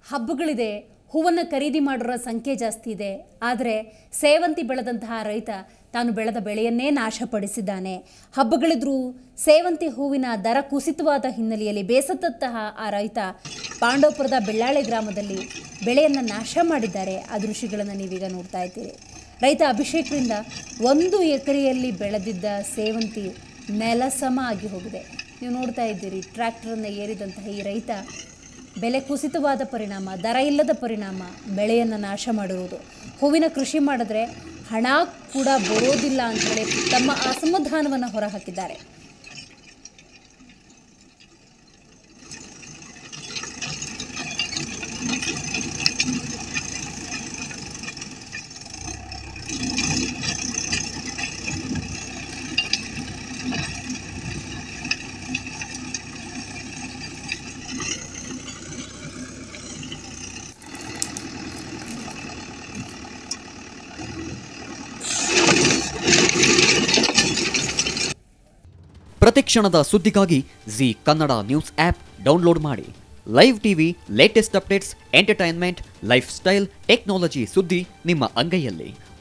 ಹಬ್ಬಗಳಿದೆ ಹೂವನ್ನು ಖರೀದಿ ಮಾಡೋರ ಸಂಖ್ಯೆ ಜಾಸ್ತಿ ಇದೆ ಆದರೆ ಸೇವಂತಿ ಬೆಳೆದಂತಹ ರೈತ ತಾನು ಬೆಳೆದ ಬೆಳೆಯನ್ನೇ ನಾಶಪಡಿಸಿದ್ದಾನೆ ಹಬ್ಬಗಳಿದ್ರೂ ಸೇವಂತಿ ಹೂವಿನ ದರ ಕುಸಿತವಾದ ಹಿನ್ನೆಲೆಯಲ್ಲಿ ಬೇಸತ್ತಂತಹ ಆ ರೈತ ಪಾಂಡವಪುರದ ಬೆಳ್ಳಾಳೆ ಗ್ರಾಮದಲ್ಲಿ ಬೆಳೆಯನ್ನು ನಾಶ ಮಾಡಿದ್ದಾರೆ ಆ ದೃಶ್ಯಗಳನ್ನು ನೀವೀಗ ನೋಡ್ತಾ ಇದ್ದೀರಿ ರೈತ ಅಭಿಷೇಕ್ರಿಂದ ಒಂದು ಎಕರೆಯಲ್ಲಿ ಬೆಳೆದಿದ್ದ ಸೇವಂತಿ ನೆಲಸಮ ಆಗಿ ಹೋಗಿದೆ ನೀವು ನೋಡ್ತಾ ಇದ್ದೀರಿ ಟ್ರ್ಯಾಕ್ಟರನ್ನು ಏರಿದಂತಹ ಈ ರೈತ ಬೆಲೆ ಕುಸಿತವಾದ ಪರಿಣಾಮ ದರ ಇಲ್ಲದ ಪರಿಣಾಮ ಬೆಳೆಯನ್ನು ನಾಶ ಮಾಡಿರುವುದು ಹೂವಿನ ಕೃಷಿ ಮಾಡಿದ್ರೆ ಹಣ ಕೂಡ ಬರೋದಿಲ್ಲ ಅಂತೇಳಿ ತಮ್ಮ ಅಸಮಾಧಾನವನ್ನು ಹೊರಹಾಕಿದ್ದಾರೆ ಪ್ರತಿಕ್ಷಣದ ಸುದ್ದಿಗಾಗಿ Zee Kannada news app download ಮಾಡಿ live TV latest updates entertainment lifestyle technology ಸುದ್ದಿ ನಿಮ್ಮ ಅಂಗೈಯಲ್ಲಿ